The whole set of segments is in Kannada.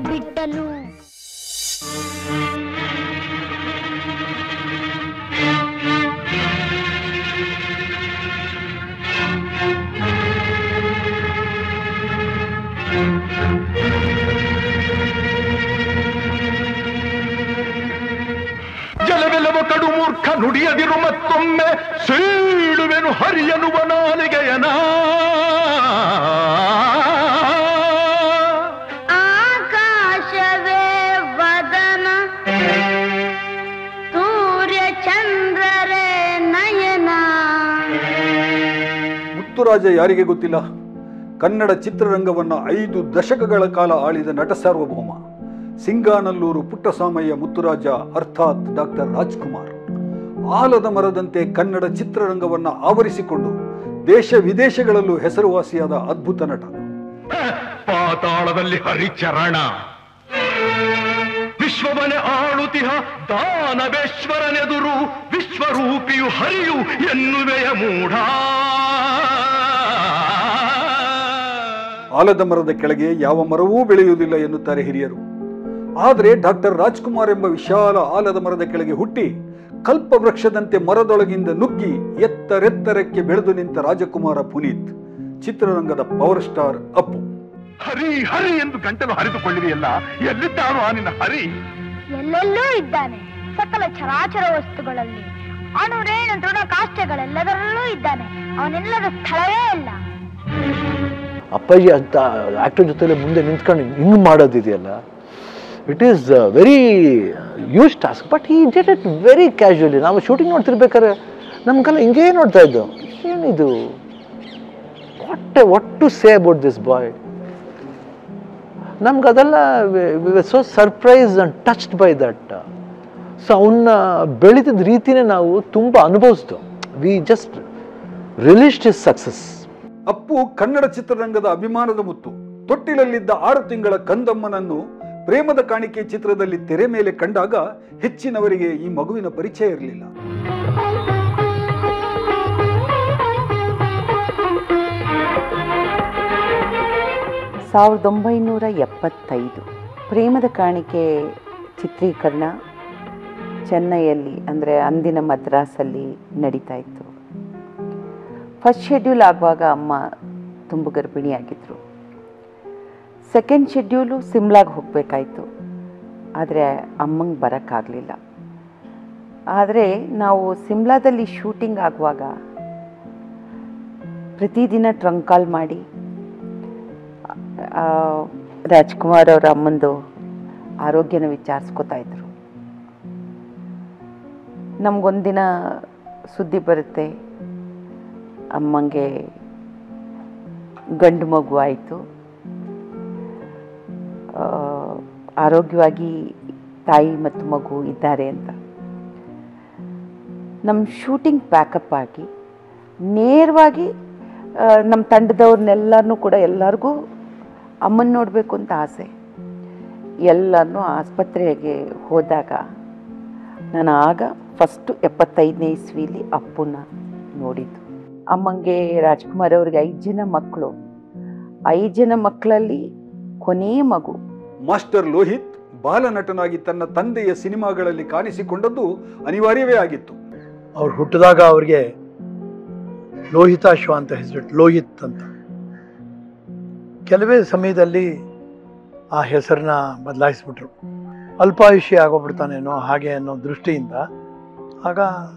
ಬಿಟ್ಟನು ಜಲವೆಲವ ಕಡು ಮೂರ್ಖ ನುಡಿಯದಿರು ಮತ್ತೊಮ್ಮೆ ಸೀಳುವೆನು ಹರಿಯನುವ ನಾಲಿಗೆಯನ ಆಕಾಶವೇ ವದನ ಸೂರ್ಯ ಚಂದ್ರರೇ ನಯನ ಮುತ್ತುರಾಜ ಯಾರಿಗೆ ಗೊತ್ತಿಲ್ಲ ಕನ್ನಡ ಚಿತ್ರರಂಗವನ್ನ ಐದು ದಶಕಗಳ ಕಾಲ ಆಳಿದ ನಟ ಸಾರ್ವಭೌಮ ಸಿಂಗಾನಲ್ಲೂರು ಪುಟ್ಟಸಾಮಯ್ಯ ಮುತ್ತುರಾಜ ಅರ್ಥಾತ್ ಡಾಕ್ಟರ್ ರಾಜ್ಕುಮಾರ್ ಆಲದ ಮರದಂತೆ ಕನ್ನಡ ಚಿತ್ರರಂಗವನ್ನ ಆವರಿಸಿಕೊಂಡು ದೇಶ ವಿದೇಶಗಳಲ್ಲೂ ಹೆಸರುವಾಸಿಯಾದ ಅದ್ಭುತ ನಟ ಪಾತಾಳದಲ್ಲಿ ಹರಿಚರಣ ವಿಶ್ವವನೆ ಆಳುತಿಹ ದಾನವೇಶ್ವರನೆದುರು ವಿಶ್ವರೂಪಿಯು ಹರಿಯು ಎನ್ನುವೆಯ ಮೂಢ ಆಲದ ಮರದ ಕೆಳಗೆ ಯಾವ ಮರವೂ ಬೆಳೆಯುವುದಿಲ್ಲ ಎನ್ನುತ್ತಾರೆ ಹಿರಿಯರು ಆದರೆ ಡಾಕ್ಟರ್ ರಾಜ್ಕುಮಾರ್ ಎಂಬ ವಿಶಾಲ ಆಲದ ಮರದ ಕೆಳಗೆ ಹುಟ್ಟಿ ಕಲ್ಪವೃಕ್ಷದಂತೆ ಮರದೊಳಗಿಂದ ನುಗ್ಗಿ ಎತ್ತರೆತ್ತರಕ್ಕೆ ಬೆಳೆದು ನಿಂತ ರಾಜಕುಮಾರ ಪುನೀತ್ ಚಿತ್ರರಂಗದ ಪವರ್ ಸ್ಟಾರ್ ಅಪ್ಪು ಹರಿ ಹರಿ ಎಂದು ಗಂಟಲು ಹರಿದುಕೊಳ್ಳಿದೆಯಲ್ಲ ಎಲ್ಲಿದ್ದಾನು ಆ ನಿನ್ನ ಹರಿ ಎಲ್ಲೆಲ್ಲೂ ಇದ್ದಾನೆ ಸಕಲ ಚರಾಚರ ವಸ್ತುಗಳಲ್ಲಿ ಅಣುರೇಣು ತೃಣ ಕಾಷ್ಟಗಳೆಲ್ಲದರಲ್ಲೂ ಇದ್ದಾನೆ ಅವನೆಲ್ಲದ ಸ್ಥಳವೇ ಇಲ್ಲ ಅಪ್ಪಾಜಿ ಅಂತ ಆಕ್ಟರ್ ಜೊತೆಲೆ ಮುಂದೆ ನಿಂತ್ಕೊಂಡು ಹಿಂಗೆ ಮಾಡೋದಿದೆಯಲ್ಲ it is very use task but he did it very casually ನಾವು ಶೂಟಿಂಗ್ ನೋಡ್ತಿರ್ಬೇಕಾದ್ರೆ ನಮ್ಗೆಲ್ಲ ಹಿಂಗೇ ನೋಡ್ತಾ ಇದ್ದು ಏನಿದು what what to say about this boy ನಮ್ಗೆ ಅದೆಲ್ಲ so surprise and touched by that so ಅವನ್ನ ಬೆಳೆದಿದ್ದ ರೀತಿನೇ ನಾವು ತುಂಬ ಅನುಭವಿಸ್ತು we just released is success Appu Kannada ಚಿತ್ರರಂಗದ ಅಭಿಮಾನದ ಮುತ್ತು ತೊಟ್ಟಿಲಲ್ಲಿದ್ದ ಆರು ತಿಂಗಳ ಕಂದಮ್ಮನನ್ನು ಪ್ರೇಮದ ಕಾಣಿಕೆ ಚಿತ್ರದಲ್ಲಿ ತೆರೆ ಮೇಲೆ ಕಂಡಾಗ ಹೆಚ್ಚಿನವರಿಗೆ ಈ ಮಗುವಿನ ಪರಿಚಯ ಇರಲಿಲ್ಲ ಸಾವಿರದ ಒಂಬೈನೂರ ಎಪ್ಪತ್ತೈದು ಪ್ರೇಮದ ಕಾಣಿಕೆ ಚಿತ್ರೀಕರಣ ಚೆನ್ನೈಯಲ್ಲಿ ಅಂದರೆ ಅಂದಿನ ಮದ್ರಾಸಲ್ಲಿ ನಡೀತಾ ಇತ್ತು ಫಸ್ಟ್ ಶೆಡ್ಯೂಲ್ ಆಗುವಾಗ ಅಮ್ಮ ತುಂಬ ಗರ್ಭಿಣಿಯಾಗಿದ್ದರು ಸೆಕೆಂಡ್ ಶೆಡ್ಯೂಲು ಸಿಮ್ಲಾಗೆ ಹೋಗಬೇಕಾಯ್ತು ಆದರೆ ಅಮ್ಮಂಗೆ ಬರೋಕ್ಕಾಗಲಿಲ್ಲ ಆದರೆ ನಾವು ಸಿಮ್ಲಾದಲ್ಲಿ ಶೂಟಿಂಗ್ ಆಗುವಾಗ ಪ್ರತಿದಿನ ಟ್ರಂಕ್ ಕಾಲ್ ಮಾಡಿ ಆ, ರಾಜ್ಕುಮಾರ್ ಅವರ ಅಮ್ಮಂದು ಆರೋಗ್ಯನ ವಿಚಾರಿಸ್ಕೊತಾ ಇದ್ರು ನಮಗೊಂದಿನ ಸುದ್ದಿ ಬರುತ್ತೆ ಅಮ್ಮಂಗೆ ಗಂಡು ಮಗು ಆಯಿತು ಆರೋಗ್ಯವಾಗಿ ತಾಯಿ ಮತ್ತು ಮಗು ಇದ್ದಾರೆ ಅಂತ ನಮ್ಮ ಶೂಟಿಂಗ್ ಪ್ಯಾಕಪ್ ಆಗಿ ನೇರವಾಗಿ ನಮ್ಮ ತಂಡದವ್ರನ್ನೆಲ್ಲರನ್ನೂ ಕೂಡ ಎಲ್ಲರಿಗೂ ಅಮ್ಮನ ನೋಡಬೇಕು ಅಂತ ಆಸೆ ಎಲ್ಲರನ್ನೂ ಆಸ್ಪತ್ರೆಗೆ ಹೋದಾಗ ನಾನು ಆಗ ಫಸ್ಟು ಎಪ್ಪತ್ತೈದನೇ ಇಸ್ವಿಲಿ ಅಪ್ಪನ ನೋಡಿದ್ದು ಅಮ್ಮಂಗೆ ರಾಜ್ಕುಮಾರ್ ಅವ್ರಿಗೆ ಐದು ಜನ ಮಕ್ಕಳು ಐದು ಜನ ಮಕ್ಕಳಲ್ಲಿ ಕೊನೆಯ ಮಗು ಮಾಸ್ಟರ್ ಲೋಹಿತ್ ಬಾಲನಟನಾಗಿ ತನ್ನ ತಂದೆಯ ಸಿನಿಮಾಗಳಲ್ಲಿ ಕಾಣಿಸಿಕೊಂಡದ್ದು ಅನಿವಾರ್ಯವೇ ಆಗಿತ್ತು ಅವ್ರು ಹುಟ್ಟಿದಾಗ ಅವ್ರಿಗೆ ಲೋಹಿತಾಶ್ವ ಅಂತ ಹೆಸರಿಟ್ಟು ಲೋಹಿತ್ ಅಂತ ಕೆಲವೇ ಸಮಯದಲ್ಲಿ ಆ ಹೆಸರನ್ನ ಬದಲಾಯಿಸ್ಬಿಟ್ರು ಅಲ್ಪಾಯುಷ್ಯ ಆಗೋಗ್ಬಿಡ್ತಾನೇನೋ ಹಾಗೆ ಅನ್ನೋ ದೃಷ್ಟಿಯಿಂದ ಆಗ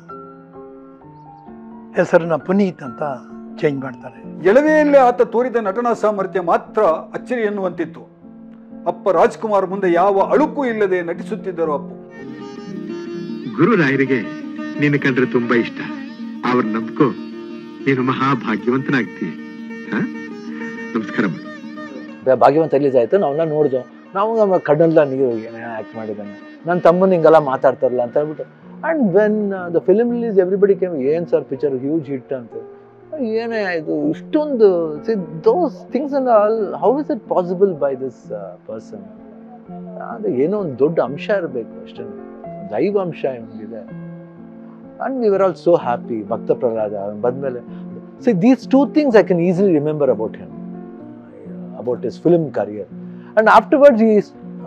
ಹೆಸರನ್ನ ಪುನೀತ್ ಅಂತ ಚೇಂಜ್ ಮಾಡ್ತಾರೆ ಎಳವೆಯಲ್ಲೇ ಆತ ತೋರಿದ ನಟನಾ ಸಾಮರ್ಥ್ಯ ಮಾತ್ರ ಅಚ್ಚರಿ ಎನ್ನುವಂತಿತ್ತು ಅಪ್ಪ ರಾಜ್ಕುಮಾರ್ ಮುಂದೆ ಯಾವ ಅಳುಕು ಇಲ್ಲದೆ ನಟಿಸುತ್ತಿದ್ದರು ಅಪ್ಪು ಗುರುರಾಯರಿಗೆ ನಿನ್ನ ಕಂಡ್ರೆ ತುಂಬಾ ಇಷ್ಟ ಅವ್ರ ನಂಬ್ಕೋ ನೀನು ಮಹಾಭಾಗ್ಯವಂತನಾಗ್ತೀಯ ಹ? ನಮಸ್ಕಾರ ಮಾಡು. ಬ- ಭಾಗ್ಯವಂತ ರಿಲೀಸ್ ಆಯಿತು ನಾವನ್ನ ನೋಡಿದ್ವು ನಾವು ನಮ್ಮ ಕಣ್ಣೆಲ್ಲ ನೀರು ಆ್ಯಕ್ಟ್ ಮಾಡಿದ್ದಾನೆ ನನ್ನ ತಮ್ಮನ ಹಿಂಗೆಲ್ಲ ಮಾತಾಡ್ತಾರಲ್ಲ ಅಂತ ಹೇಳ್ಬಿಟ್ಟು and when the film release everybody came ಏನು ಸರ್ ಪಿಕ್ಚರ್ ಹ್ಯೂಜ್ ಹಿಟ್ ಅಂತ ಏನೇ ಇದು ಇಷ್ಟೊಂದು see those things and all how is it possible by this person ಅದು ಏನೋ ಒಂದು ದೊಡ್ಡ ಅಂಶ ಇರಬೇಕು ಅಷ್ಟೇ ದೈವ ಅಂಶ ಏನಿದೆ and we were all so happy Bhakta Prahlada ಬಂದಮೇಲೆ see these two things I can easily remember about him about his film career. And afterwards, he is,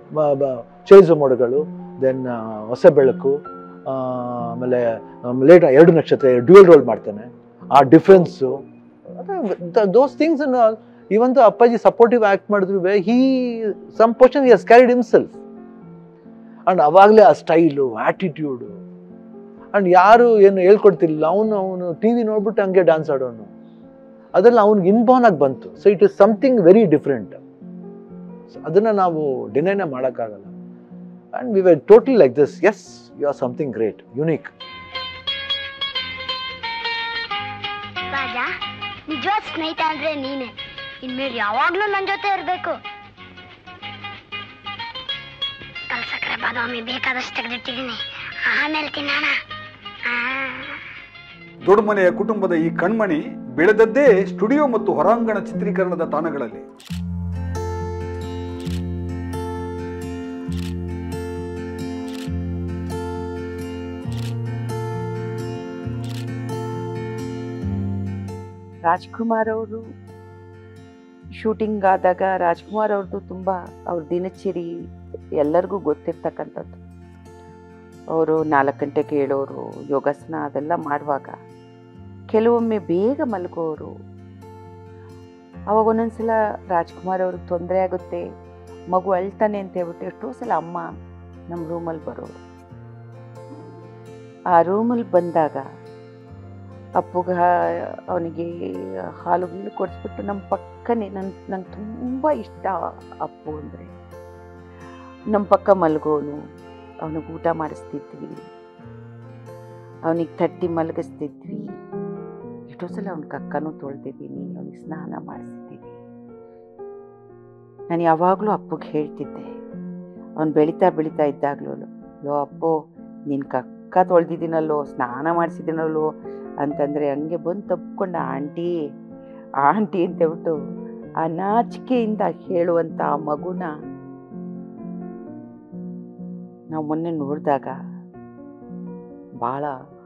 ಚೇಸು ಮೋಡಗಳು ದೆನ್ ಹೊಸ ಬೆಳಕು ಆ, ಆಮೇಲೆ ಲೇಟ್ ಎರಡು ನಕ್ಷತ್ರ ಡ್ಯೂಯಲ್ ರೋಲ್ ಮಾಡ್ತಾನೆ ಆ ಡಿಫ್ರೆನ್ಸು ದೋಸ್ ಥಿಂಗ್ಸ್ ಇವನ್ ಅಪ್ಪಾಜಿ ಸಪೋರ್ಟಿವ್ ಆ್ಯಕ್ಟ್ ಮಾಡಿದ್ರು ಹೀ ಸಮ್ ಪೋರ್ಷನ್ ಹಿ ಹಸ್ ಕ್ಯಾರಿಡ್ ಹಿಮ್ಸೆಲ್ಫ್ ಅಂಡ್ ಅವಾಗಲೇ ಆ ಸ್ಟೈಲು ಆ್ಯಟಿಟ್ಯೂಡು ಅಂಡ್ ಯಾರು ಏನು ಹೇಳ್ಕೊಡ್ತಿಲ್ಲ ಅವನು ಅವನು ಟಿ ವಿ ನೋಡ್ಬಿಟ್ಟು ಹಂಗೆ ಡ್ಯಾನ್ಸ್ ಆಡೋನು ಅದೆಲ್ಲ ಅವ್ನಿಗೆ ಇನ್ಬಾರ್ನ್ ಆಗಿ ಬಂತು so it is something very different ಅದನ್ನು ನಾವು ಡಿನೈನೇ ಮಾಡೋಕ್ಕಾಗಲ್ಲ and we were totally like this as you are something great unique ರಾಜ ನಿಜವಾದ ಸ್ನೇಹಿತ ಅಂದ್ರೆ ನೀನೆ ಇನ್ಮೇಲೆ ಯಾವಾಗ್ಲೂ ನನ್ ಜೊತೆ ಇರ್ಬೇಕು ಕಲ್ಸಕ್ರೆ ಬಾದಾಮಿ ಬೇಕಾದಷ್ಟು ತೆಗೆದಿಟ್ಟಿದ್ದೀನಿ ಆಮೇಲೆ ತಿನ್ನೋಣ ಆ ದೊಡ್ಡಮನೆಯ ಕುಟುಂಬದ ಈ ಕಣ್ಮಣಿ ಬೆಳೆದದ್ದೇ ಸ್ಟುಡಿಯೋ ಮತ್ತು ಹೊರಾಂಗಣ ಚಿತ್ರೀಕರಣದ ತಾಣಗಳಲ್ಲಿ ರಾಜ್ಕುಮಾರ್ ಅವರು ಶೂಟಿಂಗ್ ಆದಾಗ ರಾಜ್ಕುಮಾರ್ ಅವ್ರದ್ದು ತುಂಬ ಅವ್ರ ದಿನಚರಿ ಎಲ್ಲರಿಗೂ ಗೊತ್ತಿರ್ತಕ್ಕಂಥದ್ದು ಅವರು ನಾಲ್ಕು ಗಂಟೆಗೆ ಹೇಳೋರು ಯೋಗಾಸನ ಅದೆಲ್ಲ ಮಾಡುವಾಗ ಕೆಲವೊಮ್ಮೆ ಬೇಗ ಮಲಗೋರು ಅವಾಗ ಒಂದೊಂದ್ಸಲ ರಾಜ್ಕುಮಾರ್ ಅವ್ರಿಗೆ ತೊಂದರೆ ಆಗುತ್ತೆ ಮಗು ಅಳ್ತಾನೆ ಅಂತ ಹೇಳ್ಬಿಟ್ಟು ಎಷ್ಟೋ ಸಲ ಅಮ್ಮ ನಮ್ಮ ರೂಮಲ್ಲಿ ಬರೋರು ಆ ರೂಮಲ್ಲಿ ಬಂದಾಗ ಅಪ್ಪುಗ ಅವನಿಗೆ ಹಾಲು ಗೀಲು ಕೊಡಿಸ್ಬಿಟ್ಟು ನಮ್ಮ ಪಕ್ಕನೇ ನನ್ ನಂಗೆ ತುಂಬ ಇಷ್ಟ ಅಪ್ಪು ಅಂದರೆ ನಮ್ಮ ಪಕ್ಕ ಮಲಗೋನು ಅವನಿಗೆ ಊಟ ಮಾಡಿಸ್ತಿದ್ವಿ ಅವನಿಗೆ ತಟ್ಟಿ ಮಲಗಿಸ್ತಿದ್ವಿ ಎಷ್ಟೋ ಸಲ ಅವನ ಕಕ್ಕನೂ ತೊಳ್ದಿದ್ದೀನಿ ಅವನಿಗೆ ಸ್ನಾನ ಮಾಡಿಸಿದ್ದೀನಿ ನಾನು ಯಾವಾಗಲೂ ಅಪ್ಪಗೆ ಹೇಳ್ತಿದ್ದೆ ಅವನು ಬೆಳೀತಾ ಬೆಳೀತಾ ಇದ್ದಾಗಲೂ ಲೋ ಅಪ್ಪು ನಿನ್ನ ಕಕ್ಕ ತೊಳ್ದಿದ್ದೀನಲ್ಲೋ ಸ್ನಾನ ಮಾಡಿಸಿದ್ದೀನಲ್ಲೋ ಅಂತಂದರೆ ಹಂಗೆ ಬಂದು ತಪ್ಕೊಂಡ ಆಂಟಿ ಆಂಟಿ ಅಂತ ಹೇಳ್ಬಿಟ್ಟು ಆ ನಾಚಿಕೆಯಿಂದ ಹೇಳುವಂಥ ಆ ಮಗುನ ನಾವು ಮೊನ್ನೆ ನೋಡಿದಾಗ ಭಾಳ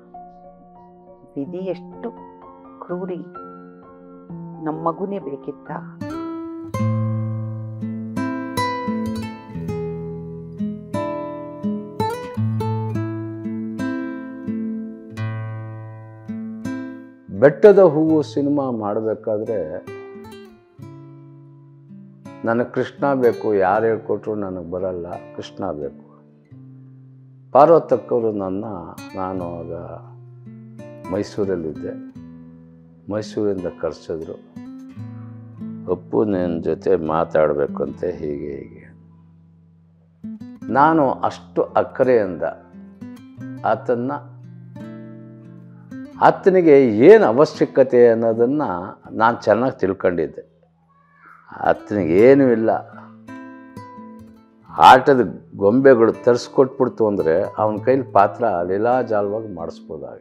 ವಿಧಿ ಎಷ್ಟು ಕ್ರೂರಿ ನಮ್ಮ ಮಗುನೇ ಬೇಕಿತ್ತ ಬೆಟ್ಟದ ಹೂವು ಸಿನಿಮಾ ಮಾಡಬೇಕಾದ್ರೆ ನನಗೆ ಕೃಷ್ಣ ಬೇಕು ಯಾರು ಹೇಳ್ಕೊಟ್ರು ನನಗೆ ಬರಲ್ಲ ಕೃಷ್ಣ ಬೇಕು ಪಾರ್ವತಕ್ಕವರು ನನ್ನ ನಾನು ಆಗ ಮೈಸೂರಲ್ಲಿದ್ದೆ ಮೈಸೂರಿಂದ ಕರೆಸಿದ್ರು ಅಪ್ಪು ನಿನ್ನ ಜೊತೆ ಮಾತಾಡಬೇಕಂತೆ ಹೀಗೆ ಹೀಗೆ ನಾನು ಅಷ್ಟು ಅಕ್ಕರೆಯಿಂದ ಆತನ್ನ ಆತನಿಗೆ ಏನು ಅವಶ್ಯಕತೆ ಅನ್ನೋದನ್ನು ನಾನು ಚೆನ್ನಾಗಿ ತಿಳ್ಕೊಂಡಿದ್ದೆ ಆತನಿಗೆ ಏನೂ ಇಲ್ಲ ಆಟದ ಗೊಂಬೆಗಳು ತರಿಸ್ಕೊಟ್ಬಿಡ್ತು ಅಂದರೆ ಅವನ ಕೈಲಿ ಪಾತ್ರ ಲೀಲಾಜಾಲವಾಗಿ ಮಾಡಿಸ್ಬೋದಾಗ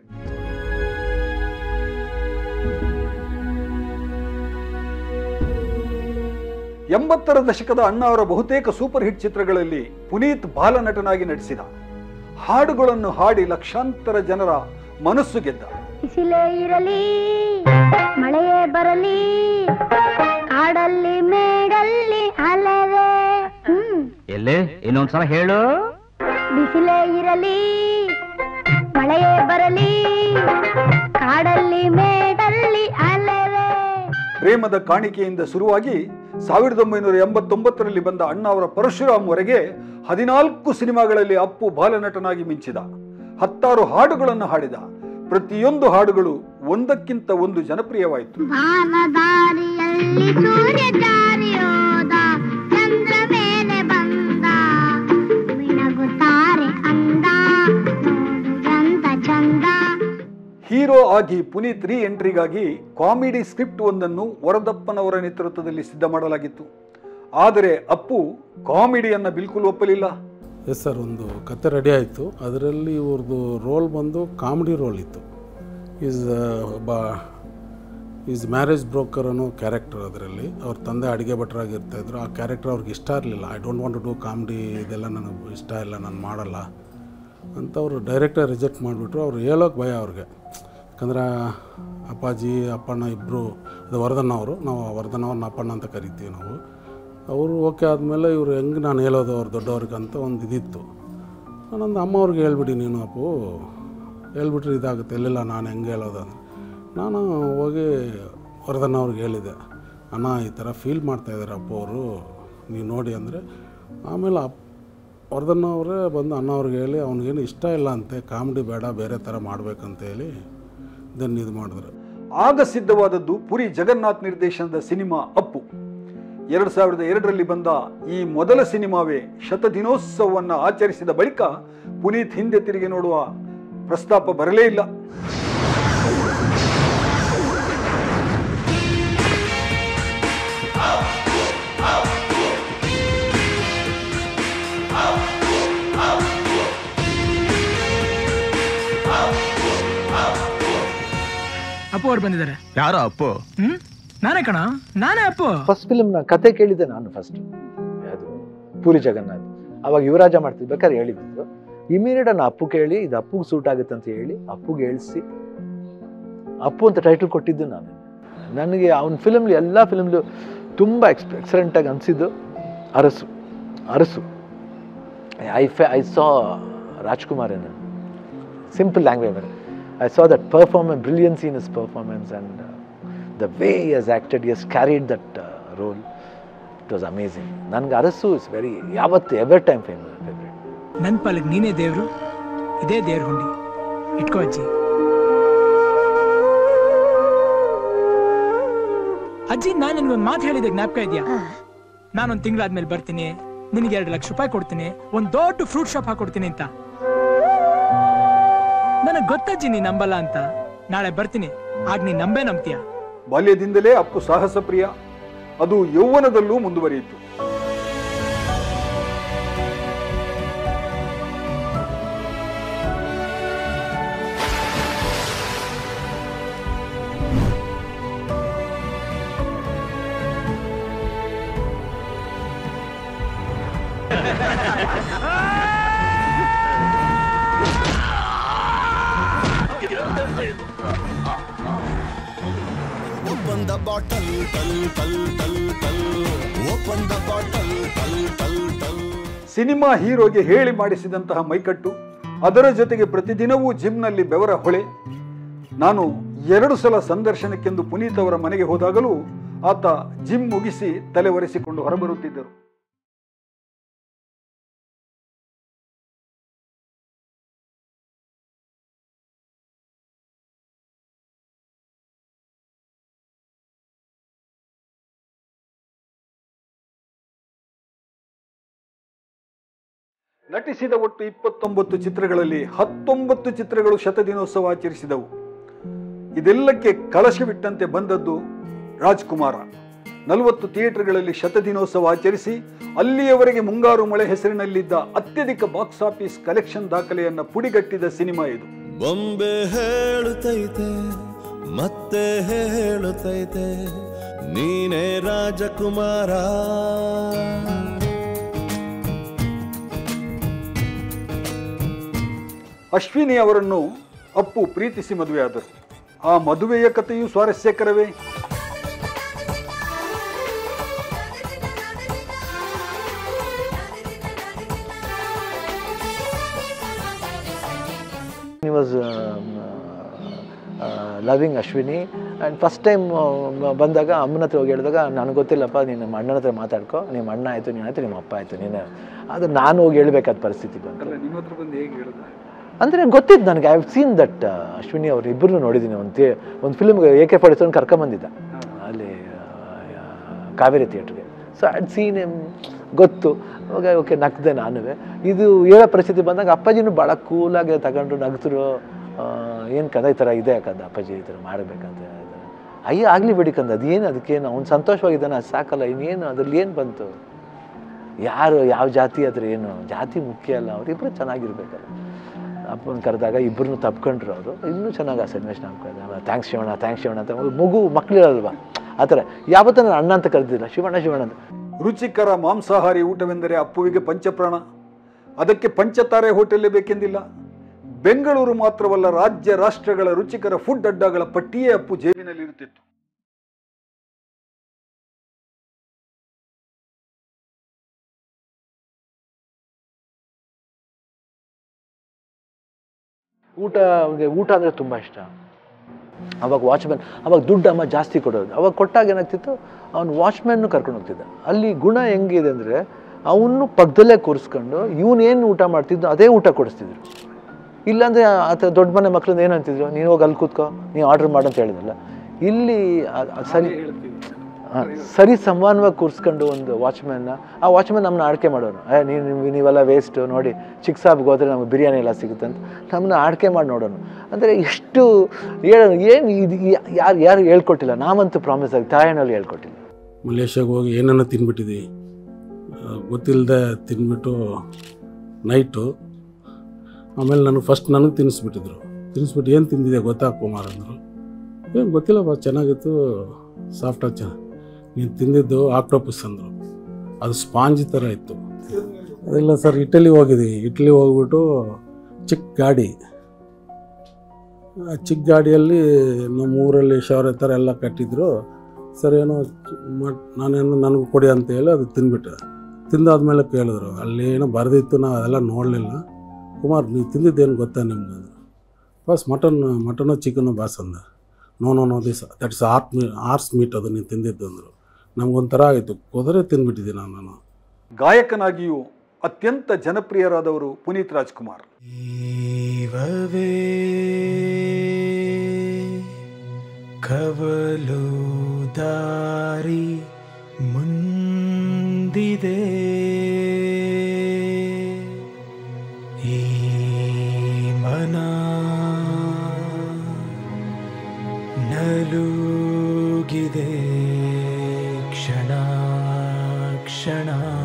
ಎಂಬತ್ತರ ದಶಕದ ಅಣ್ಣ ಅವರ ಬಹುತೇಕ ಸೂಪರ್ ಹಿಟ್ ಚಿತ್ರಗಳಲ್ಲಿ ಪುನೀತ್ ಬಾಲನಟನಾಗಿ ನಟಿಸಿದ ಹಾಡುಗಳನ್ನು ಹಾಡಿ ಲಕ್ಷಾಂತರ ಜನರ ಮನಸ್ಸು ಗೆದ್ದ ಬಿಸಿಲೇ ಇರಲಿ ಮಳೆಯೇ ಬರಲಿ ಕಾಡಲ್ಲಿ ಮೇಡಲ್ಲಿ ಅಲೆವೆ ಹ್ಮ್ ಎಲ್ಲಿ ಇನ್ನೊಂದ್ಸಲ ಹೇಳು ಬಿಸಿಲೇ ಇರಲಿ ಮಳೆಯೇ ಬರಲಿ ಕಾಡಲ್ಲಿ ಮೇಡಲ್ಲಿ ಅಲೆವೆ ಪ್ರೇಮದ ಕಾಣಿಕೆಯಿಂದ ಶುರುವಾಗಿ ಸಾವಿರದ ಒಂಬೈನೂರ ಎಂಬತ್ತೊಂಬತ್ತರಲ್ಲಿ ಬಂದ ಅಣ್ಣ ಅವರ ಪರಶುರಾಮ್ವರೆಗೆ ಹದಿನಾಲ್ಕು ಸಿನಿಮಾಗಳಲ್ಲಿ ಅಪ್ಪು ಬಾಲನಟನಾಗಿ ಮಿಂಚಿದ ಹತ್ತಾರು ಹಾಡುಗಳನ್ನು ಹಾಡಿದ ಪ್ರತಿಯೊಂದು ಹಾಡುಗಳು ಒಂದಕ್ಕಿಂತ ಒಂದು ಜನಪ್ರಿಯವಾಯಿತು ಬಾನದಾರಿಯಲ್ಲಿ ಸೂರ್ಯ ಜಾರಿಯೋದ ಚಂದ್ರ ಮೇಲೆ ಬಂದ ಮಿಣಗುತ್ತಾರೆ ಅಂದ ನೋಡು ಎಂತ ಚಂದ ಹೀರೋ ಆಗಿ ಪುನೀತ್ ರೀ ಎಂಟ್ರಿಗಾಗಿ ಕಾಮಿಡಿ ಸ್ಕ್ರಿಪ್ಟ್ ಒಂದನ್ನು ವರದಪ್ಪನವರ ನೇತೃತ್ವದಲ್ಲಿ ಸಿದ್ಧ ಮಾಡಲಾಗಿತ್ತು ಆದರೆ ಅಪ್ಪು ಕಾಮಿಡಿಯನ್ನು ಬಿಲ್ಕುಲ್ ಒಪ್ಪಲಿಲ್ಲ ಎಸ್ ಸರ್ ಒಂದು ಕತೆ ರೆಡಿ ಆಯಿತು ಅದರಲ್ಲಿ ಇವ್ರದ್ದು ರೋಲ್ ಬಂದು ಕಾಮಿಡಿ ರೋಲ್ ಇತ್ತು ಈಸ್ ಒಬ್ಬ ಈಸ್ ಮ್ಯಾರೇಜ್ ಬ್ರೋಕರ್ ಅನ್ನೋ ಕ್ಯಾರೆಕ್ಟರ್ ಅದರಲ್ಲಿ ಅವ್ರ ತಂದೆ ಅಡುಗೆ ಭಟ್ರಾಗಿರ್ತಾ ಇದ್ರು ಆ ಕ್ಯಾರೆಕ್ಟರ್ ಅವ್ರಿಗೆ ಇಷ್ಟ ಇರಲಿಲ್ಲ I don't want to do comedy ಇದೆಲ್ಲ ನನಗೆ ಇಷ್ಟ ಇಲ್ಲ ನಾನು ಮಾಡಲ್ಲ ಅಂತ ಅವರು ಡೈರೆಕ್ಟರ್ ರಿಜೆಕ್ಟ್ ಮಾಡಿಬಿಟ್ರು ಅವ್ರು ಹೇಳೋಕೆ ಭಯ ಅವ್ರಿಗೆ ಯಾಕಂದ್ರೆ ಅಪ್ಪಾಜಿ ಅಪ್ಪಣ್ಣ ಇಬ್ಬರು ಅದು ವರ್ಧನ್ ಅವರು ನಾವು ವರ್ಧನ್ ಅವ್ರನ್ನ ಅಪ್ಪಣ್ಣ ಅಂತ ಕರಿತೀವಿ ನಾವು ಅವರು ಓಕೆ ಆದಮೇಲೆ ಇವರು ಹೆಂಗೆ ನಾನು ಹೇಳೋದು ಅವ್ರು ದೊಡ್ಡವ್ರಿಗೆ ಅಂತ ಒಂದು ಇದಿತ್ತು ನಾನೊಂದು ಅಮ್ಮವ್ರಿಗೆ ಹೇಳ್ಬಿಡಿ ನೀನು ಅಪ್ಪು ಹೇಳ್ಬಿಟ್ರೆ ಇದಾಗುತ್ತೆ ಎಲ್ಲಿಲ್ಲ ನಾನು ಹೆಂಗೆ ಹೇಳೋದು ಅಂದ್ರೆ ನಾನು ಹೋಗಿ ವರದಣ್ಣ ಅವ್ರಿಗೆ ಹೇಳಿದೆ ಅಣ್ಣ ಈ ಥರ ಫೀಲ್ ಮಾಡ್ತಾಯಿದ್ದಾರೆ ಅಪ್ಪ ಅವರು ನೀವು ನೋಡಿ ಅಂದರೆ ಆಮೇಲೆ ಅಪ್ ವರದಣ್ಣ ಅವರೇ ಬಂದು ಅಣ್ಣ ಅವ್ರಿಗೆ ಹೇಳಿ ಅವ್ನಿಗೇನು ಇಷ್ಟ ಇಲ್ಲ ಅಂತೆ ಕಾಮಿಡಿ ಬೇಡ ಬೇರೆ ಥರ ಮಾಡಬೇಕಂತ ಹೇಳಿ ದೆನ್ ಇದು ಮಾಡಿದ್ರು ಆಗ ಸಿದ್ಧವಾದದ್ದು ಪುರಿ ಜಗನ್ನಾಥ್ ನಿರ್ದೇಶನದ ಸಿನಿಮಾ ಅಪ್ಪು ಎರಡು ಸಾವಿರದ ಎರಡರಲ್ಲಿ ಬಂದ ಈ ಮೊದಲ ಸಿನಿಮಾವೇ ಶತದಿನೋತ್ಸವವನ್ನು ಆಚರಿಸಿದ ಬಳಿಕ ಪುನೀತ್ ಹಿಂದೆ ತಿರುಗಿ ನೋಡುವ ಪ್ರಸ್ತಾಪ ಬರಲೇ ಇಲ್ಲ ಅಪ್ಪು ಅವ್ರು ಬಂದಿದ್ದಾರೆ ಯಾರೋ ಅಪ್ಪು ಹ್ಮ್ ನಾನೇ ಕಣ ನಾನೇ ಅಪ್ಪು ಫಸ್ಟ್ ಫಿಲ್ಮ್ ನಾನು ಕತೆ ಕೇಳಿದ್ದೆ ನಾನು ಫಸ್ಟ್ ಅದು ಪೂರಿ ಜಗನ್ನಾಥ್ ಅವಾಗ ಯುವರಾಜ ಮಾಡ್ತಿರ್ಬೇಕಾದ್ರೆ ಹೇಳಿದ್ದು ಇಮಿಡಿಯೇಟ್ ನಾನು ಅಪ್ಪು ಕೇಳಿ ಇದು ಅಪ್ಪುಗೆ ಸೂಟ್ ಆಗುತ್ತೆ ಅಂತ ಹೇಳಿ ಅಪ್ಪುಗೆ ಹೇಳಿಸಿ ಅಪ್ಪು ಅಂತ ಟೈಟಲ್ ಕೊಟ್ಟಿದ್ದು ನಾನು ನನಗೆ ಅವನ ಫಿಲಮ್ಲಿ ಎಲ್ಲ ಫಿಲಮ್ಲು ತುಂಬ ಎಕ್ಸ್ ಎಕ್ಸಲೆಂಟಾಗಿ ಅನಿಸಿದ್ದು ಅರಸು ಅರಸು ಐ ಫೆ I saw Rajkumar in simple language. I saw that performance, brilliancy in his performance, and uh, the way he has acted, he has carried that uh, role. It was amazing. ನನಗೆ ಅರಸು ಇಸ್ ವೆರಿ ಯಾವತ್ತು ಎವರ್ ಟೈಮ್ ಫೇಮಸ್ ಫೇವ್ರೇಟ್ ನನ್ ಪಾಲಿಗೆ ನೀನೇ ದೇವ್ರು ಇದೇ ದೇವ್ರ ಹುಂಡಿ ಇಟ್ಕೋ ಅಜ್ಜಿ ಅಜ್ಜಿ ನಾನು ನಿನ್ಗೊಂದು ಮಾತು ಹೇಳಿದೆ ಜ್ಞಾಪಕ ಇದೆಯಾ ನಾನೊಂದು ತಿಂಗಳಾದ್ಮೇಲೆ ಬರ್ತೀನಿ ನಿನಗೆ ಎರಡು ಲಕ್ಷ ರೂಪಾಯಿ ಕೊಡ್ತೀನಿ ಒಂದ್ ದೊಡ್ಡ ಫ್ರೂಟ್ ಶಾಪ್ ಹಾಕೊಡ್ತೀನಿ ಅಂತ ನನಗೆ ಗೊತ್ತಜ್ಜಿ ನೀ ನಂಬಲ್ಲ ಅಂತ ನಾಳೆ ಬರ್ತೀನಿ ಆಗ ನೀ ನಂಬೇ ನಂಬ್ತೀಯ ಬಾಲ್ಯದಿಂದಲೇ ಅಪ್ಪು ಸಾಹಸ ಪ್ರಿಯ ಅದು ಯೌವನದಲ್ಲೂ ಮುಂದುವರಿಯಿತು Open the bottle, tell, tell, tell, tell. Open the bottle, tell, tell, tell. Cinema ಹೀರೋಗೆ ಹೇಳಿ ಮಾಡಿಸಿದಂತಹ ಮೈಕಟ್ಟು ಅದರ ಜೊತೆಗೆ ಪ್ರತಿದಿನವೂ ಜಿಮ್ನಲ್ಲಿ ಬೆವರ ಹೊಳೆ ನಾನು ಎರಡು ಸಲ ಸಂದರ್ಶನಕ್ಕೆಂದು ಪುನೀತ್ ಅವರ ಮನೆಗೆ ಹೋದಾಗಲೂ ಆತ ಜಿಮ್ ಮುಗಿಸಿ ತಲೆ ಒರೆಸಿಕೊಂಡು ಹೊರಬರುತ್ತಿದ್ದರು ನಟಿಸಿದ ಒಟ್ಟು ಇಪ್ಪತ್ತೊಂಬತ್ತು ಚಿತ್ರಗಳಲ್ಲಿ ಹತ್ತೊಂಬತ್ತು ಚಿತ್ರಗಳು ಶತದಿನೋತ್ಸವ ಆಚರಿಸಿದವು ಇದೆಲ್ಲಕ್ಕೆ ಕಳಶವಿಟ್ಟಂತೆ ಬಂದದ್ದು ರಾಜ್ಕುಮಾರ ನಲವತ್ತು ಥಿಯೇಟರ್ಗಳಲ್ಲಿ ಶತದಿನೋತ್ಸವ ಆಚರಿಸಿ ಅಲ್ಲಿಯವರೆಗೆ ಮುಂಗಾರು ಮಳೆ ಹೆಸರಿನಲ್ಲಿದ್ದ ಅತ್ಯಧಿಕ ಬಾಕ್ಸ್ ಆಫೀಸ್ ಕಲೆಕ್ಷನ್ ದಾಖಲೆಯನ್ನ ಪುಡಿಗಟ್ಟಿದ ಸಿನಿಮಾ ಇದು ಬೊಂಬೆ ಹೇಳುತ್ತೈತೆ ಮತ್ತೆ ಹೇಳುತ್ತೈತೆ ನೀನೇ ರಾಜಕುಮಾರ ಅಶ್ವಿನಿ ಅವರನ್ನು ಅಪ್ಪು ಪ್ರೀತಿಸಿ ಮದುವೆಯಾದರು ಆ ಮದುವೆಯ ಕಥೆಯೂ ಸ್ವಾರಸ್ಯಕರವೇ he was loving Ashwini and first time ಬಂದಾಗ ಅಮ್ಮನ ಹತ್ರ ಹೋಗಿ ಹೇಳಿದಾಗ ನನಗೆ ಗೊತ್ತಿಲ್ಲಪ್ಪ ನೀನು ನಮ್ಮ ಅಣ್ಣನ ಹತ್ರ ಮಾತಾಡ್ಕೊ ನಿಮ್ಮ ಅಣ್ಣ ಆಯಿತು ನೀನು ಆಯಿತು ನಿಮ್ಮ ಅಪ್ಪ ಆಯಿತು ನೀನು ಅದು ನಾನು ಹೋಗಿ ಹೇಳ್ಬೇಕಾದ ಪರಿಸ್ಥಿತಿ ಬಂತು ನಿಮ್ಮ ಹತ್ರ ಬಂದು ಹೇಗೆ ಹೇಳಿದ ಅಂದರೆ ಗೊತ್ತಿದ್ದು ನನಗೆ I have seen that Ashwini ಅವ್ರು ಇಬ್ಬರನ್ನು ನೋಡಿದ್ದೀನಿ ಒಂದು ಥೇ ಒಂದು ಫಿಲ್ಮ್ಗೆ ಎ ಕೆ ಫಾರ್ಟಿ ಸೆವೆನ್ ಕರ್ಕೊಂಬಂದಿದ್ದ ಅಲ್ಲಿ ಆ, ಕಾವೇರಿ ಥಿಯೇಟ್ರಿಗೆ ಸೊ ಅಡ್ ಸೀನ್ ಎಮ್ ಗೊತ್ತು ಅವಾಗ ಓಕೆ ನಗ್ದೆ ನಾನು ಇದು ಹೇಳೋ ಪರಿಸ್ಥಿತಿ ಬಂದಾಗ ಅಪ್ಪಾಜಿನೂ ಭಾಳ ಕೂಲಾಗಿ ತಗೊಂಡು ನಗ್ತರು ಏನು ಕದ ಈ ಥರ ಇದೆ ಯಾಕಂದ ಅಪ್ಪಾಜಿ ಈ ಥರ ಮಾಡಬೇಕಂತ ಅಯ್ಯ ಆಗಲಿ ಬಿಡಿ ಕಂದ ಅದೇನು ಅದಕ್ಕೇನು ಅವ್ನು ಸಂತೋಷವಾಗಿದ್ದಾನೆ ಅದು ಸಾಕಲ್ಲ ಇನ್ನೇನು ಅದ್ರಲ್ಲಿ ಏನು ಬಂತು ಯಾರು ಯಾವ ಜಾತಿ ಅದ್ರ ಏನು ಜಾತಿ ಮುಖ್ಯ ಅಲ್ಲ ಅವರಿಬ್ಬರು ಚೆನ್ನಾಗಿರ್ಬೇಕಲ್ಲ ಅಪ್ಪನ ಕರೆದಾಗ ಇಬ್ಬರನ್ನು ತಪ್ಕೊಂಡ್ರು ಅವರು ಇನ್ನೂ ಚೆನ್ನಾಗಿ ಆ ಸನ್ನಿವೇಶ ಮಾಡ್ಕೊಂಡು ಥ್ಯಾಂಕ್ಸ್ ಶಿವಣ್ಣ ಥ್ಯಾಂಕ್ಸ್ ಶಿವಣ್ಣ ಅಂತ ಮಗು ಮಕ್ಕಳಿರಲ್ವಾ ಆ ಥರ ಯಾವತ್ತೂ ನಾನು ಅಣ್ಣ ಅಂತ ಕರೆದಿಲ್ಲ ಶಿವಣ್ಣ ಶಿವಣ್ಣ ಅಂತ ರುಚಿಕರ ಮಾಂಸಾಹಾರಿ ಊಟವೆಂದರೆ ಅಪ್ಪುವಿಗೆ ಪಂಚಪ್ರಾಣ ಅದಕ್ಕೆ ಪಂಚತಾರೆ ಹೋಟೆಲ್ಲೇ ಬೇಕೆಂದಿಲ್ಲ ಬೆಂಗಳೂರು ಮಾತ್ರವಲ್ಲ ರಾಜ್ಯ ರಾಷ್ಟ್ರಗಳ ರುಚಿಕರ ಫುಡ್ ಅಡ್ಡಗಳ ಪಟ್ಟಿಯೇ ಅಪ್ಪು ಜೇಬಿನಲ್ಲಿರುತ್ತಿತ್ತು ಊಟ ಅವ್ನಿಗೆ ಊಟ ಅಂದರೆ ತುಂಬ ಇಷ್ಟ ಅವಾಗ ವಾಚ್ಮ್ಯಾನ್ ಅವಾಗ ದುಡ್ಡು ಅಮ್ಮ ಜಾಸ್ತಿ ಕೊಡೋದು ಅವಾಗ ಕೊಟ್ಟಾಗ ಏನಾಗ್ತಿತ್ತು ಅವ್ನು ವಾಚ್ಮ್ಯಾನ್ನು ಕರ್ಕೊಂಡು ಹೋಗ್ತಿದ್ದ ಅಲ್ಲಿ ಗುಣ ಹೆಂಗಿದೆ ಅಂದರೆ ಅವನು ಪಕ್ಕದಲ್ಲೇ ಕೂರಿಸ್ಕೊಂಡು ಇವನೇನು ಊಟ ಮಾಡ್ತಿದ್ದು ಅದೇ ಊಟ ಕೊಡಿಸ್ತಿದ್ರು ಇಲ್ಲಾಂದರೆ ಆತ ದೊಡ್ಡ ಮನೆ ಮಕ್ಳನ್ನ ಏನು ಅಂತಿದ್ರು ನೀನು ಹೋಗಿ ಅಲ್ಲಿ ಕೂತ್ಕೋ ನೀವು ಆರ್ಡ್ರ್ ಮಾಡು ಅಂತ ಹೇಳಿದ್ರಲ್ಲ ಇಲ್ಲಿ ಅ- ಅ- ಸರಿ ಆ, ಸರಿ ಸಮಾನವಾಗಿ ಕೂರಿಸ್ಕೊಂಡು ಒಂದು ವಾಚ್ಮ್ಯಾನ್ನ ಆ ವಾಚ್ಮ್ಯಾನ್ ನಮ್ಮನ್ನ ಆಡ್ಕೆ ಮಾಡೋನು ಏ ನೀವು ನೀವು- ನೀವೆಲ್ಲ ವೇಸ್ಟು ನೋಡಿ ಚಿಕ್ಕ ಸಾಬ್ಗೆ ಹೋದ್ರೆ ನಮಗೆ ಬಿರಿಯಾನಿ ಎಲ್ಲ ಸಿಗುತ್ತೆ ಅಂತ ನಮ್ಮನ್ನ ಆಡ್ಕೆ ಮಾಡಿ ನೋಡೋನು ಅಂದರೆ ಎಷ್ಟು ಹೇಳೋನು ಏನು ಇದು ಯಾರು ಯಾರು ಹೇಳ್ಕೊಟ್ಟಿಲ್ಲ ನಾವಂತೂ ಪ್ರಾಮಿಸ್ ಆಗಿ ತಾಯಣ್ಣಲ್ಲಿ ಹೇಳ್ಕೊಟ್ಟಿಲ್ಲ ಮಲೇಷ್ಯಾಗೆ ಹೋಗಿ ಏನೇನೋ ತಿನ್ಬಿಟ್ಟಿದ್ವಿ ಗೊತ್ತಿಲ್ಲದೆ ತಿಂದ್ಬಿಟ್ಟು ನೈಟು ಆಮೇಲೆ ನನಗೆ ಫಸ್ಟ್ ನನಗೆ ತಿನ್ನಿಸ್ಬಿಟ್ಟಿದ್ರು ತಿನ್ನಿಸ್ಬಿಟ್ಟು ಏನು ತಿಂದಿದೆ ಗೊತ್ತಾ ಕುಮಾರ್ ಅಂದರು ಏನು ಗೊತ್ತಿಲ್ಲ ಬಾ ಚೆನ್ನಾಗಿತ್ತು ಸಾಫ್ಟಾಗಿ ಚೆನ್ನ ನೀನು ತಿಂದಿದ್ದು ಆಕ್ಟೋಪಸ್ ಅಂದರು ಅದು ಸ್ಪಾಂಜ್ ಥರ ಇತ್ತು ಅದೆಲ್ಲ ಸರ್ ಇಟಲಿ ಹೋಗಿದ್ವಿ ಇಟ್ಲಿ ಹೋಗ್ಬಿಟ್ಟು ಚಿಕ್ಕ ಗಾಡಿ ಆ ಚಿಕ್ಕ ಗಾಡಿಯಲ್ಲಿ ನಮ್ಮ ಊರಲ್ಲಿ ಶೌರ್ಯ ಥರ ಎಲ್ಲ ಕಟ್ಟಿದ್ರು ಸರ್ ಏನೋ ಮಟ್ ನಾನೇನು ನನಗೂ ಕೊಡಿ ಅಂತ ಹೇಳಿ ಅದು ತಿಂದ್ಬಿಟ್ಟೆ ತಿಂದಾದ್ಮೇಲೆ ಕೇಳಿದ್ರು ಅಲ್ಲಿ ಏನೋ ಬರೆದಿತ್ತು ನಾವು ಅದೆಲ್ಲ ನೋಡಲಿಲ್ಲ ಕುಮಾರ್ ನೀವು ತಿಂದಿದ್ದೇನು ಗೊತ್ತಾ ನಿಮ್ಗೆ ಅಂದ್ರು ಬಸ್ ಮಟನ್ ಮಟನು ಚಿಕನು ಬಾಸ್ ಅಂದ no no no this that's art me horse meat ಅದು ನೀನು ತಿಂದಿದ್ದು ಅಂದರು ನಮಗೊಂಥರ ಆಯಿತು ಕುದುರೆ ತಿಂದ್ಬಿಟ್ಟಿದ್ದೀನಿ ನಾನು ನಾನು ಗಾಯಕನಾಗಿಯೂ ಅತ್ಯಂತ ಜನಪ್ರಿಯರಾದವರು ಪುನೀತ್ ರಾಜ್ಕುಮಾರ್ ಜೀವವೇ ಕವಲು ದಾರಿ ಮುಂದಿದೆ ಈ ಮನ ನಲುಗಿದೆ ಕ್ಷಣ ಕ್ಷಣ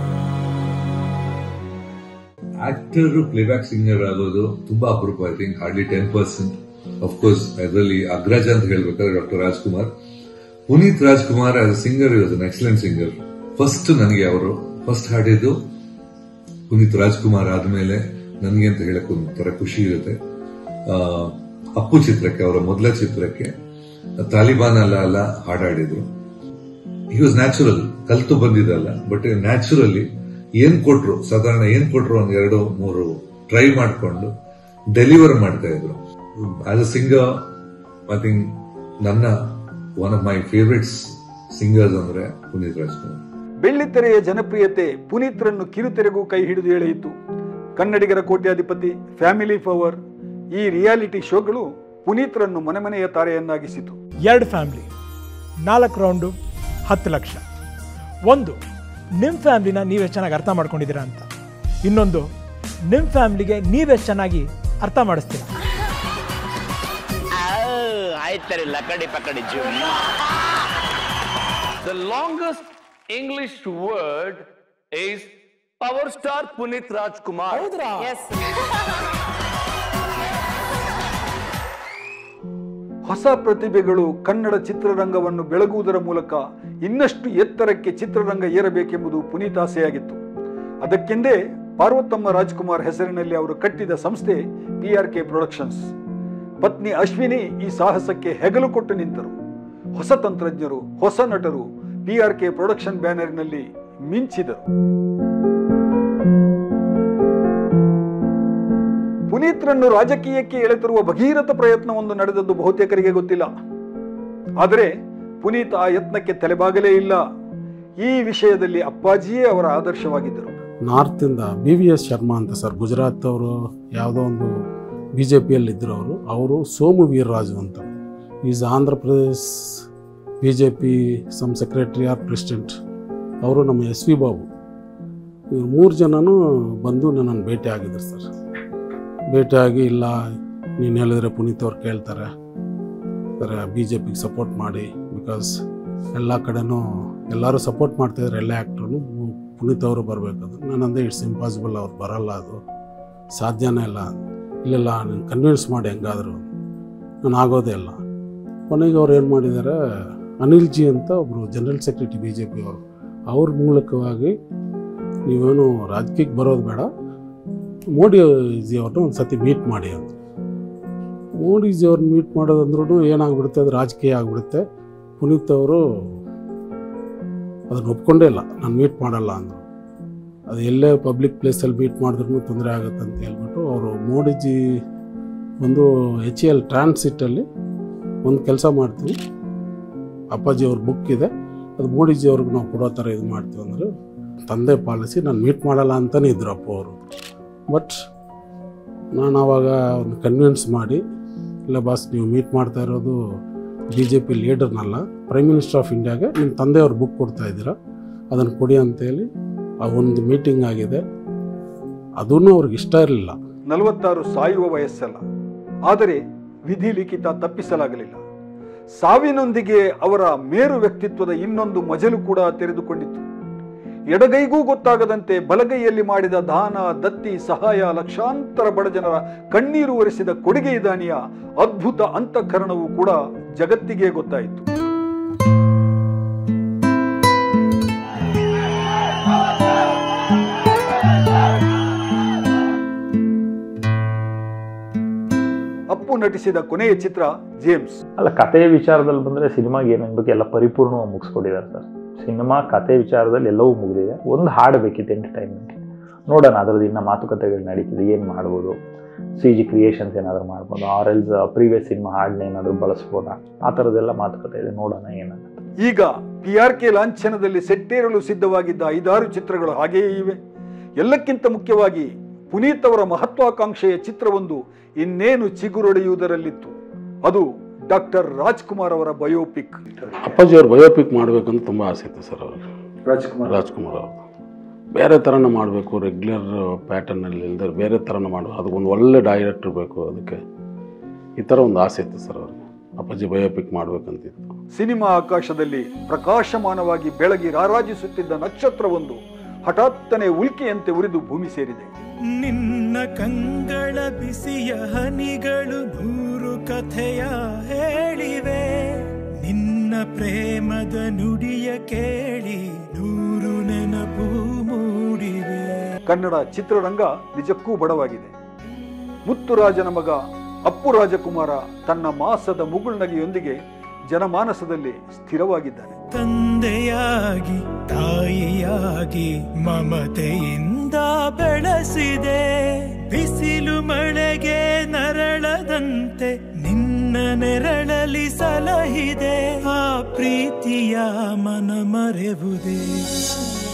ಆಕ್ಟರ್ ಪ್ಲೇಬ್ಯಾಕ್ ಸಿಂಗರ್ ಆಗೋದು ತುಂಬಾ ಅಪರೂಪ I think hardly ten percent of course ಅದರಲ್ಲಿ ಅಗ್ರಜ ಅಂತ ಹೇಳ್ಬೇಕಾದ್ರೆ doctor Rajkumar Puneeth Rajkumar as singer is an excellent singer first ನನಗೆ ಅವರು ಫಸ್ಟ್ ಹಾಡಿದ್ದು ಪುನೀತ್ ರಾಜ್ಕುಮಾರ್ ಆದ್ಮೇಲೆ ನನಗೆ ಅಂತ ಹೇಳಕ್ ಒಂಥರ ಖುಷಿ ಇರುತ್ತೆ ಆ, ಅಪ್ಪು ಚಿತ್ರಕ್ಕೆ ಅವರ ಮೊದಲ ಚಿತ್ರಕ್ಕೆ ತಾಲಿಬಾನ್ ಅಲ್ಲ ಅಲ್ಲ ಹಾಡಾಡಿದ್ರು ಹಿ ವಾಸ್ ನ್ಯಾಚುರಲ್ ಕಲ್ತು ಬಂದಿದ್ದಲ್ಲ ಬಟ್ ನ್ಯಾಚುರಲಿ ಏನ್ ಕೊಟ್ರು ಸಾಧಾರಣ ಏನ್ ಕೊಟ್ರು ಒಂದ್ ಎರಡು ಮೂರು ಟ್ರೈ ಮಾಡ್ಕೊಂಡು ಡೆಲಿವರ್ ಮಾಡ್ತಾ ಇದ್ರು as a singer I think ನನ್ನ one of my favourites singers ಅಂದ್ರೆ ಪುನೀತ್ ರಾಜ್ಕುಮಾರ್ ಬೆಳ್ಳಿತೆರೆಯ ಜನಪ್ರಿಯತೆ ಪುನೀತ್ರನ್ನು ಕಿರುತೆರೆಗೂ ಕೈ ಹಿಡಿದು ಎಳೆಯಿತು ಕನ್ನಡಿಗರ ಕೋಟ್ಯಾಧಿಪತಿ ಫ್ಯಾಮಿಲಿ ಪವರ್ ಈ ರಿಯಾಲಿಟಿ ಶೋಗಳು ಪುನೀತ್ರನ್ನು ಮನೆ ಮನೆಯ ತಾರೆಯನ್ನಾಗಿಸಿತು ಎರಡು ಫ್ಯಾಮ್ಲಿ ನಾಲ್ಕು ರೌಂಡು ಹತ್ತು ಲಕ್ಷ ಒಂದು ನಿಮ್ಮ ಫ್ಯಾಮ್ಲಿನ ನೀವೆಷ್ಟು ಚೆನ್ನಾಗಿ ಅರ್ಥ ಮಾಡ್ಕೊಂಡಿದ್ದೀರಾ ಅಂತ ಇನ್ನೊಂದು ನಿಮ್ಮ ಫ್ಯಾಮ್ಲಿಗೆ ನೀವೆಷ್ಟು ಚೆನ್ನಾಗಿ ಅರ್ಥ ಮಾಡಿಸ್ತೀರಾ ಆಯ್ತಾರೆ ಲಕಡಿ ಪಕಡಿ The longest English word is power star Punit Rajkumar. Yes. ಹೊಸ ಪ್ರತಿಭೆಗಳು ಕನ್ನಡ ಚಿತ್ರರಂಗವನ್ನು ಬೆಳಗುವುದರ ಮೂಲಕ ಇನ್ನಷ್ಟು ಎತ್ತರಕ್ಕೆ ಚಿತ್ರರಂಗ ಏರಬೇಕೆಂಬುದು ಪುನೀತಾಸೆಯಾಗಿತ್ತು ಅದಕ್ಕೆಂದೇ ಪಾರ್ವತಮ್ಮ ರಾಜ್ಕುಮಾರ್ ಹೆಸರಿನಲ್ಲಿ ಅವರು ಕಟ್ಟಿದ ಸಂಸ್ಥೆ ಪಿ ಆರ್ ಕೆ ಪ್ರೊಡಕ್ಷನ್ಸ್ ಪತ್ನಿ ಅಶ್ವಿನಿ ಈ ಸಾಹಸಕ್ಕೆ ಹೆಗಲು ಕೊಟ್ಟು ನಿಂತರು ಹೊಸ ತಂತ್ರಜ್ಞರು ಹೊಸ ನಟರು ಪಿ ಆರ್ ಕೆ ಪ್ರೊಡಕ್ಷನ್ ಬ್ಯಾನರ್ನಲ್ಲಿ ಮಿಂಚಿದರು ಪುನೀತ್ರನ್ನು ರಾಜಕೀಯಕ್ಕೆ ಎಳೆತರುವ ಭಗೀರಥ ಪ್ರಯತ್ನವೊಂದು ನಡೆದದ್ದು ಬಹುತೇಕರಿಗೆ ಗೊತ್ತಿಲ್ಲ ಆದರೆ ಪುನೀತ್ ಆ ಯತ್ನಕ್ಕೆ ತಲೆಬಾಗಲೇ ಇಲ್ಲ ಈ ವಿಷಯದಲ್ಲಿ ಅಪ್ಪಾಜಿಯೇ ಅವರ ಆದರ್ಶವಾಗಿದ್ದರು ನಾರ್ತಿಂದ ಬಿ ವಿ ಎಸ್ ಶರ್ಮಾ ಅಂತ ಸರ್ ಗುಜರಾತ್ ಅವರು ಯಾವುದೋ ಒಂದು ಬಿ ಜೆ ಪಿಯಲ್ಲಿ ಇದ್ದರು ಅವರು ಅವರು ಸೋಮು ವೀರ್ರಾಜು ಅಂತ is Andhra Pradesh B J P some secretary or president ಅವರು ನಮ್ಮ ಎಸ್ ವಿ ಬಾಬು ಇವ್ರು ಮೂರು ಜನನೂ ಬಂದು ನನ್ನನ್ನು ಭೇಟಿ ಆಗಿದ್ರು ಸರ್ ಭೇಟಿಯಾಗಿ ಇಲ್ಲ ನೀನು ಹೇಳಿದ್ರೆ ಪುನೀತ್ ಅವ್ರು ಕೇಳ್ತಾರೆ ಸರ್ ಬಿ ಜೆ ಪಿಗೆ ಸಪೋರ್ಟ್ ಮಾಡಿ ಬಿಕಾಸ್ ಎಲ್ಲ ಕಡೆನೂ ಎಲ್ಲರೂ ಸಪೋರ್ಟ್ ಮಾಡ್ತಾಯಿದ್ರು ಎಲ್ಲ ಆ್ಯಕ್ಟ್ರು ಪುನೀತ್ ಅವರು ಬರಬೇಕಂದ್ರೆ ನಾನು ಅಂದೆ ಇಟ್ಸ್ ಇಂಪಾಸಿಬಲ್ ಅವ್ರು ಬರಲ್ಲ ಅದು ಸಾಧ್ಯನೇ ಇಲ್ಲ ಇಲ್ಲೆಲ್ಲ ನೀನು ಕನ್ವಿನ್ಸ್ ಮಾಡಿ ಹೆಂಗಾದ್ರು ನಾನು ಆಗೋದೇ ಇಲ್ಲ ಕೊನೆಗೆ ಅವ್ರು ಏನು ಮಾಡಿದ್ದಾರೆ ಅನಿಲ್ ಜಿ ಅಂತ ಒಬ್ಬರು general secretary B J P ಅವರು ಅವ್ರ ಮೂಲಕವಾಗಿ ನೀವೇನು ರಾಜಕೀಯಕ್ಕೆ ಬರೋದು ಬೇಡ ಮೋದಿಜಿ ಅವ್ರನ್ನ ಒಂದು ಸತಿ ಮೀಟ್ ಮಾಡಿ ಅಂತ ಮೋದಿಜಿ ಅವ್ರನ್ನ ಮೀಟ್ ಮಾಡೋದಂದ್ರೂ ಏನಾಗ್ಬಿಡುತ್ತೆ ಅದು ರಾಜಕೀಯ ಆಗಿಬಿಡುತ್ತೆ ಪುನೀತ್ ಅವರು ಅದನ್ನು ಒಪ್ಕೊಂಡೇ ಇಲ್ಲ ನಾನು ಮೀಟ್ ಮಾಡಲ್ಲ ಅಂದರು ಅದು ಎಲ್ಲೇ ಪಬ್ಲಿಕ್ ಪ್ಲೇಸಲ್ಲಿ ಮೀಟ್ ಮಾಡಿದ್ರೂ ತೊಂದರೆ ಆಗುತ್ತೆ ಅಂತ ಹೇಳ್ಬಿಟ್ಟು ಅವರು ಮೋದಿಜಿ ಒಂದು ಎಚ್ ಎಲ್ ಟ್ರಾನ್ಸಿಟ್ಟಲ್ಲಿ ಒಂದು ಕೆಲಸ ಮಾಡ್ತೀವಿ ಅಪ್ಪಾಜಿ ಅವ್ರ ಬುಕ್ ಇದೆ ಅದು ಮೋಡಿಜಿ ಅವ್ರಿಗೆ ನಾವು ಕೊಡೋ ಥರ ಇದು ಮಾಡ್ತೀವಿ ಅಂದ್ರೆ ತಂದೆ ಪಾಲಿಸಿ ನಾನು ಮೀಟ್ ಮಾಡಲ್ಲ ಅಂತಲೇ ಇದ್ರು ಅಪ್ಪ ಅವರು ಬಟ್ ನಾನು ಆವಾಗ ಅವ್ರನ್ನ ಕನ್ವಿನ್ಸ್ ಮಾಡಿ ಇಲ್ಲ ಬಾಸ್ ನೀವು ಮೀಟ್ ಮಾಡ್ತಾ ಇರೋದು ಬಿ ಜೆ ಪಿ ಲೀಡರ್ನಲ್ಲ ಪ್ರೈಮ್ ಮಿನಿಸ್ಟರ್ ಆಫ್ ಇಂಡಿಯಾಗೆ ನಿಮ್ಮ ತಂದೆಯವ್ರ ಬುಕ್ ಕೊಡ್ತಾ ಇದ್ದೀರಾ ಅದನ್ನು ಕೊಡಿ ಅಂತೇಳಿ ಆ ಒಂದು ಮೀಟಿಂಗ್ ಆಗಿದೆ ಅದೂ ಅವ್ರಿಗೆ ಇಷ್ಟ ಇರಲಿಲ್ಲ ನಲವತ್ತಾರು ಸಾಯುವ ವಯಸ್ಸಲ್ಲ ಆದರೆ ವಿಧಿ ಲಿಖಿತ ತಪ್ಪಿಸಲಾಗಲಿಲ್ಲ ಸಾವಿನೊಂದಿಗೆ ಅವರ ಮೇರು ವ್ಯಕ್ತಿತ್ವದ ಇನ್ನೊಂದು ಮಜಲು ಕೂಡ ತೆರೆದುಕೊಂಡಿತ್ತು ಎಡಗೈಗೂ ಗೊತ್ತಾಗದಂತೆ ಬಲಗೈಯಲ್ಲಿ ಮಾಡಿದ ದಾನ ದತ್ತಿ ಸಹಾಯ ಲಕ್ಷಾಂತರ ಬಡಜನರ ಕಣ್ಣೀರು ಒರೆಸಿದ ಕೊಡುಗೆ ದಾನಿಯ ಅದ್ಭುತ ಅಂತಃಕರಣವು ಕೂಡ ಜಗತ್ತಿಗೆ ಗೊತ್ತಾಯಿತು ಅಪ್ಪು ನಟಿಸಿದ ಕೊನೆಯ ಚಿತ್ರ ಜೇಮ್ಸ್ ಅಲ್ಲ ಕತೆ ವಿಚಾರದಲ್ಲಿ ಬಂದರೆ ಸಿನಿಮಾಗೆ ಏನಾಗಬೇಕು ಎಲ್ಲ ಪರಿಪೂರ್ಣವಾಗಿ ಮುಗಿಸ್ಕೊಟ್ಟಿದ್ದಾರೆ ಸರ್ ಸಿನಿಮಾ ಕತೆ ವಿಚಾರದಲ್ಲಿ ಎಲ್ಲವೂ ಮುಗಿದಿದೆ ಒಂದು ಹಾಡು ಬೇಕಿತ್ತು ಎಂಟರ್ಟೈನ್ಮೆಂಟ್ ನೋಡೋಣ ಅದರದ್ದು ಇನ್ನು ಮಾತುಕತೆಗಳು ನಡೀತಿದೆ ಏನು ಮಾಡ್ಬೋದು ಸಿ ಜಿ ಕ್ರಿಯೇಷನ್ಸ್ ಏನಾದರೂ ಮಾಡ್ಬೋದು ಆರ್ ಎಲ್ಸ್ ಪ್ರೀವಿಯಸ್ ಸಿನಿಮಾ ಹಾಡನ್ನ ಏನಾದರೂ ಬಳಸ್ಬೋದಾ ಆ ಥರದ್ದೆಲ್ಲ ಮಾತುಕತೆ ಇದೆ ನೋಡೋಣ ಏನಾಗುತ್ತೆ ಈಗ ಪಿ ಆರ್ ಕೆ ಲಾಂಛನದಲ್ಲಿ ಸೆಟ್ಟೇರಲು ಸಿದ್ಧವಾಗಿದ್ದ ಐದಾರು ಚಿತ್ರಗಳು ಹಾಗೆಯೇ ಇವೆ ಎಲ್ಲಕ್ಕಿಂತ ಮುಖ್ಯವಾಗಿ ಪುನೀತ್ ಅವರ ಮಹತ್ವಾಕಾಂಕ್ಷೆಯ ಚಿತ್ರವೊಂದು ಇನ್ನೇನು ಚಿಗುರೊಡೆಯುವುದರಲ್ಲಿತ್ತು ಅದು ಡಾಕ್ಟರ್ ರಾಜ್ಕುಮಾರ್ ಅವರ ಬಯೋಪಿಕ್ ಅಪ್ಪಾಜಿ ಅವ್ರ ಬಯೋಪಿಕ್ ಮಾಡಬೇಕಂತ ತುಂಬ ಆಸೆ ಇತ್ತು ಸರ್ ಅವ್ರಿಗೆ ರಾಜ್ಕುಮಾರ್ ರಾಜ್ಕುಮಾರ್ ಅವರು ಬೇರೆ ಥರನ ಮಾಡಬೇಕು ರೆಗ್ಯುಲರ್ ಪ್ಯಾಟರ್ನಲ್ಲಿ ಇಲ್ಲದೆ ಬೇರೆ ಥರನ ಮಾಡಬೇಕು ಅದಕ್ಕೊಂದು ಒಳ್ಳೆ ಡೈರೆಕ್ಟರ್ ಬೇಕು ಅದಕ್ಕೆ ಈ ಥರ ಒಂದು ಆಸೆ ಇತ್ತು ಸರ್ ಅವ್ರಿಗೆ ಅಪ್ಪಾಜಿ ಬಯೋಪಿಕ್ ಮಾಡಬೇಕಂತಿತ್ತು ಸಿನಿಮಾ ಆಕಾಶದಲ್ಲಿ ಪ್ರಕಾಶಮಾನವಾಗಿ ಬೆಳಗಿ ರಾರಾಜಿಸುತ್ತಿದ್ದ ನಕ್ಷತ್ರವೊಂದು ಹಠಾತ್ತನೆ ಉಲ್ಕೆಯಂತೆ ಉರಿದು ಭೂಮಿ ಸೇರಿದೆ ನಿನ್ನ ಕಂಗಳ ಬಿಸಿಯ ಹನಿಗಳು ನೂರು ಕಥೆಯ ಹೇಳಿವೆ ನಿನ್ನ ಪ್ರೇಮದ ನುಡಿಯ ಕೇಳಿ ನೂರು ನೆನಪು ಮೂಡಿವೆ ಕನ್ನಡ ಚಿತ್ರರಂಗ ನಿಜಕ್ಕೂ ಬಡವಾಗಿದೆ ಮುತ್ತುರಾಜನ ಮಗ ಅಪ್ಪು ರಾಜಕುಮಾರ ತನ್ನ ಮಾಸದ ಮುಗುಳ್ನಗೆಯೊಂದಿಗೆ ಜನಮಾನಸದಲ್ಲಿ ಸ್ಥಿರವಾಗಿದ್ದಾನೆ ತಂದೆಯಾಗಿ ತಾಯಿಯಾಗಿ ಮಮತೆಯಿಂದ ಬೆಳೆಸಿದೆ ಬಿಸಿಲು ಮಳೆಗೆ ನರಳದಂತೆ ನಿನ್ನ ನೆರಳಲಿ ಸಲಹಿದೆ ಆ ಪ್ರೀತಿಯ ಮನ ಮರೆವುದೇ